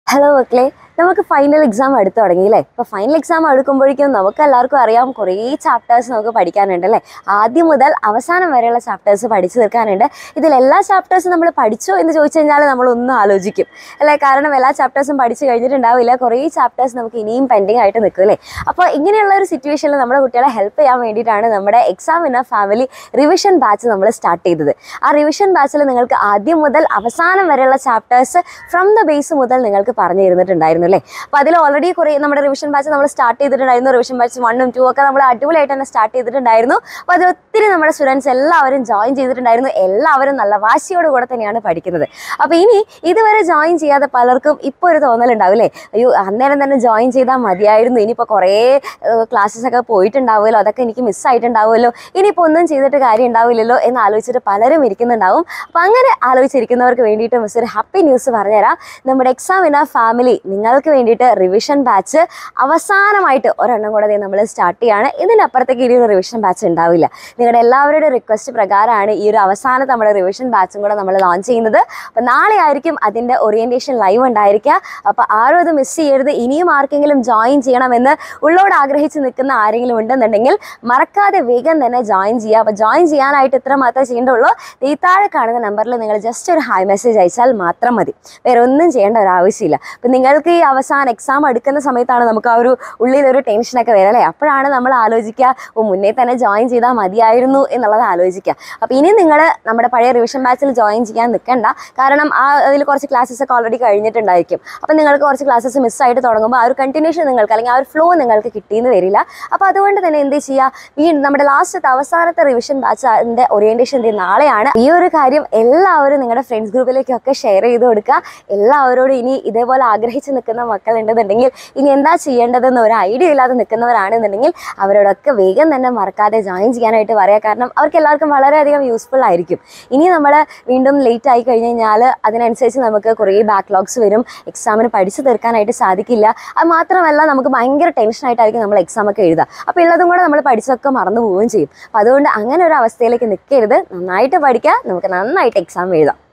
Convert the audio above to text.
hello മക്കളെ നമുക്ക് final exam അടുത്ത് തുടങ്ങി അല്ലേ അപ്പോൾ ഫൈനൽ എക്സാം അടുക്കുമ്പോഴേക്കും നമുക്ക് എല്ലാവർക്കും അറിയാം കുറേ ചാപ്റ്റേഴ്സ് നമുക്ക് പഠിക്കാനുണ്ട് അല്ലേ ആദ്യം മുതൽ അവസാനം വരെയുള്ള ചാപ്റ്റേഴ്സ് പഠിച്ചു തീർക്കാനുണ്ട് ഇതിൽ എല്ലാ ചാപ്റ്റേഴ്സും നമ്മൾ പഠിച്ചോ എന്ന് ചോദിച്ചു കഴിഞ്ഞാൽ നമ്മൾ ഒന്ന് ആലോചിക്കും അല്ലേ കാരണം എല്ലാ ചാപ്റ്റേഴ്സും പഠിച്ചു കഴിഞ്ഞിട്ടുണ്ടാവില്ല കുറേ ചാപ്റ്റേഴ്സ് നമുക്ക് ഇനിയും പെൻഡിങ് ആയിട്ട് നിൽക്കും അല്ലേ അപ്പോൾ ഇങ്ങനെയുള്ള ഒരു സിറ്റുവേഷനിൽ നമ്മുടെ കുട്ടികളെ ഹെൽപ്പ് ചെയ്യാൻ വേണ്ടിയിട്ടാണ് നമ്മുടെ exam in family revision batch നമ്മൾ സ്റ്റാർട്ട് ചെയ്തത് ആ റിവിഷൻ ബാച്ചിൽ നിങ്ങൾക്ക് ആദ്യം മുതൽ അവസാനം വരെയുള്ള ചാപ്റ്റേഴ്സ് ഫ്രം ദ ബേസ് മുതൽ നിങ്ങൾക്ക് പറഞ്ഞു തരുന്നിട്ടുണ്ടായിരുന്നു അല്ലേ അപ്പോൾ അതിൽ ഓൾറെഡി കുറേ നമ്മുടെ റിവിഷൻ ബാച്ച് നമ്മൾ സ്റ്റാർട്ട് ചെയ്തിട്ടുണ്ടായിരുന്നു റിവിഷൻ ബാച്ച് വണ്ണും ടു ഒക്കെ നമ്മൾ അടിപൊളിയായിട്ട് തന്നെ സ്റ്റാർട്ട് ചെയ്തിട്ടുണ്ടായിരുന്നു അപ്പോൾ അതിൽ ഒത്തിരി നമ്മുടെ സ്റ്റുഡൻസ് എല്ലാവരും ജോയിൻ ചെയ്തിട്ടുണ്ടായിരുന്നു എല്ലാവരും നല്ല വാശിയോട് കൂടെ തന്നെയാണ് പഠിക്കുന്നത് അപ്പോൾ ഇനി ഇതുവരെ ജോയിൻ ചെയ്യാതെ പലർക്കും ഇപ്പോൾ ഒരു തോന്നലുണ്ടാവും അല്ലേ അയ്യോ അന്നേരം തന്നെ ജോയിൻ ചെയ്താൽ മതിയായിരുന്നു ഇനിയിപ്പോൾ കുറേ ക്ലാസ്സസ് ഒക്കെ പോയിട്ടുണ്ടാവുമല്ലോ അതൊക്കെ എനിക്ക് മിസ്സായിട്ടുണ്ടാവുമല്ലോ ഇനിയിപ്പോൾ ഒന്നും ചെയ്തിട്ട് കാര്യം ഉണ്ടാവില്ലല്ലോ എന്ന് ആലോചിച്ചിട്ട് പലരും ഇരിക്കുന്നുണ്ടാവും അപ്പോൾ അങ്ങനെ ആലോചിച്ചിരിക്കുന്നവർക്ക് വേണ്ടിയിട്ട് മിസ് ഒരു ഹാപ്പി ന്യൂസ് പറഞ്ഞുതരാം നമ്മുടെ എക്സാം ഇൻ ഫാമിലി നിങ്ങൾക്ക് വേണ്ടിയിട്ട് റിവിഷൻ ബാച്ച് അവസാനമായിട്ട് ഒരെണ്ണം കൂടെ നമ്മൾ സ്റ്റാർട്ട് ചെയ്യാണ് ഇതിനപ്പുറത്തേക്ക് ഇനി ഒരു റിവിഷൻ ബാച്ച് ഉണ്ടാവില്ല നിങ്ങളുടെ എല്ലാവരുടെ റിക്വസ്റ്റ് പ്രകാരമാണ് ഈ ഒരു അവസാനത്തെ നമ്മുടെ റിവിഷൻ ബാച്ചും കൂടെ നമ്മൾ ലോഞ്ച് ചെയ്യുന്നത് അപ്പോൾ നാളെ ആയിരിക്കും അതിൻ്റെ ഓറിയൻറ്റേഷൻ ലൈവ് ഉണ്ടായിരിക്കുക അപ്പോൾ ആരും അത് മിസ് ചെയ്യരുത് ഇനിയും ആർക്കെങ്കിലും ജോയിൻ ചെയ്യണമെന്ന് ഉള്ളോട് ആഗ്രഹിച്ച് നിൽക്കുന്ന ആരെങ്കിലും ഉണ്ടെന്നുണ്ടെങ്കിൽ മറക്കാതെ വേഗം തന്നെ ജോയിൻ ചെയ്യുക അപ്പോൾ ജോയിൻ ചെയ്യാനായിട്ട് ഇത്ര മാത്രമേ ചെയ്യേണ്ടുള്ളൂ ഈ താഴെ കാണുന്ന നമ്പറിൽ നിങ്ങൾ ജസ്റ്റ് ഒരു ഹായ് മെസ്സേജ് അയച്ചാൽ മാത്രം മതി വേറെ ഒന്നും ചെയ്യേണ്ട ഒരു ആവശ്യമില്ല അപ്പം നിങ്ങൾക്ക് ഈ അവസാനം എക്സാം എടുക്കുന്ന സമയത്താണ് നമുക്ക് ആ ഒരു ഉള്ളിലൊരു ടെൻഷനൊക്കെ വരും അല്ലേ അപ്പോഴാണ് നമ്മൾ ആലോചിക്കുക ഓ മുന്നേ തന്നെ ജോയിൻ ചെയ്താൽ മതിയായിരുന്നു എന്നുള്ളത് ആലോചിക്കുക അപ്പോൾ ഇനി നിങ്ങൾ നമ്മുടെ പഴയ റിവിഷൻ ബാച്ചിൽ ജോയിൻ ചെയ്യാൻ നിൽക്കണ്ട കാരണം ആ അതിൽ കുറച്ച് ക്ലാസ്സസ് ഒക്കെ ഓൾറെഡി കഴിഞ്ഞിട്ടുണ്ടായിരിക്കും അപ്പം നിങ്ങൾക്ക് കുറച്ച് ക്ലാസ്സസ് മിസ്സായിട്ട് തുടങ്ങുമ്പോൾ ആ ഒരു കണ്ടിന്യൂഷൻ നിങ്ങൾക്ക് അല്ലെങ്കിൽ ആ ഒരു ഫ്ലോ നിങ്ങൾക്ക് കിട്ടിയെന്ന് വരില്ല അപ്പോൾ അതുകൊണ്ട് തന്നെ എന്ത് ചെയ്യുക വീണ്ടും നമ്മുടെ ലാസ്റ്റത്തെ അവസാനത്തെ റിവിഷൻ ബാച്ച് അതിൻ്റെ ഓറിയൻറ്റേഷൻ നാളെയാണ് ഈ ഒരു കാര്യം എല്ലാവരും നിങ്ങളുടെ ഫ്രണ്ട്സ് ഗ്രൂപ്പിലേക്കൊക്കെ ഷെയർ ചെയ്ത് കൊടുക്കുക എല്ലാവരോടും ഇനി ഇതേപോലെ ആഗ്രഹിച്ച് നിൽക്കുന്ന മക്കളുണ്ടെന്നുണ്ടെങ്കിൽ ഇനി എന്താ ചെയ്യേണ്ടതെന്ന് ഒരു ഐഡിയ ഇല്ലാതെ നിൽക്കുന്നവരാണെന്നുണ്ടെങ്കിൽ അവരോടൊക്കെ വേഗം തന്നെ മറക്കാതെ ജോയിൻ ചെയ്യാനായിട്ട് പറയുക കാരണം അവർക്ക് എല്ലാവർക്കും വളരെയധികം യൂസ്ഫുൾ ആയിരിക്കും ഇനി നമ്മൾ വീണ്ടും ലേറ്റ് ആയി കഴിഞ്ഞ് കഴിഞ്ഞാൽ അതിനനുസരിച്ച് നമുക്ക് കുറേ ബാക്ക്ലോഗ്സ് വരും എക്സാമിന് പഠിച്ചു തീർക്കാനായിട്ട് സാധിക്കില്ല അത് മാത്രമല്ല നമുക്ക് ഭയങ്കര ടെൻഷനായിട്ടായിരിക്കും നമ്മൾ എക്സാം ഒക്കെ എഴുതുക അപ്പോൾ ഉള്ളതും കൂടെ നമ്മൾ പഠിച്ചൊക്കെ മറന്നു പോവുകയും ചെയ്യും അപ്പോൾ അതുകൊണ്ട് അങ്ങനെ ഒരു അവസ്ഥയിലേക്ക് നിൽക്കരുത് നന്നായിട്ട് പഠിക്കുക നമുക്ക് നന്നായിട്ട് എക്സാം എഴുതാം